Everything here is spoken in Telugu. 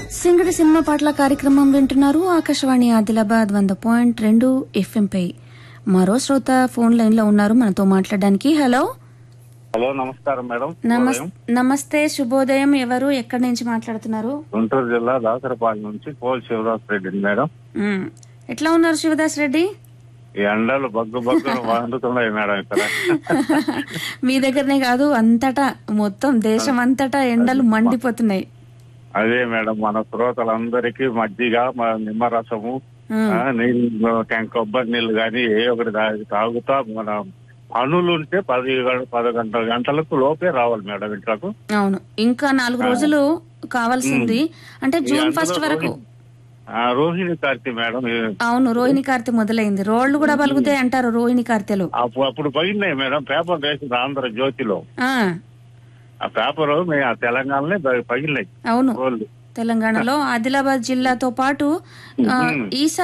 సింగడి సినిమా పాటల కార్యక్రమం వింటున్నారు ఆకాశవాణి ఆదిలాబాద్ వంద పాయింట్ రెండు ఎఫ్ఎంపై మరో శ్రోత ఫోన్ లైన్ లో ఉన్నారు మనతో మాట్లాడడానికి హలో హలో నమస్కారం మేడం నమస్ ఉదయం నమస్తే శుభోదయం ఎవరు ఎక్కడి నుంచి మాట్లాడుతున్నారు గుంటూరు జిల్లా దాసరపాలెం నుంచి పోల్ శివరాజ్ రెడ్డి మేడం మ్, ఎట్లా ఉన్నారు శివదాస్ రెడ్డి ఈ ఎండలు బగ్గు బగ్గు వండుతున్నాయి మేడం ఇక్కడ మీ దగ్గరనే కాదు అంతటా మొత్తం దేశం అంతటా ఎండలు మండిపోతున్నాయి అదే మేడం మన శ్రోతలందరికీ మజ్జిగ మ- నిమ్మరసము మ్, ఆ, నీళ్ళు కా- కొబ్బరి నీళ్ళు కానీ ఏ ఒకటి తాగి- తాగుతా మన పనులు ఉంటే పది గం- పదకొండు గంటలకు లోపే రావాలి మేడం ఇంట్లోకు అవును ఇంకా నాలుగు రోజులు కావాల్సింది అంటే ఈ జూన్ అందులో ఫస్ట్ వరకు రోహిణి- ఆ, రోహిణి కార్తీ మేడం ఈ- అవును రోహిణి కార్తె మొదలైంది రోడ్లు కూడా పలుకుతాయి అంటారు రోహిణి కార్తెలు అప్పు- అప్పుడు పగిలినాయి మేడం పేపర్ వేసింది ఆంధ్ర జ్యోతిలో ఆ ఆ పేపర్ మే- ఆ తెలంగాణలో ప- పగిలినాయి అవును రోడ్లు తెలంగాణలో ఆదిలాబాద్ జిల్లాతో పాటు ఆ, మ్మ్. ఈసా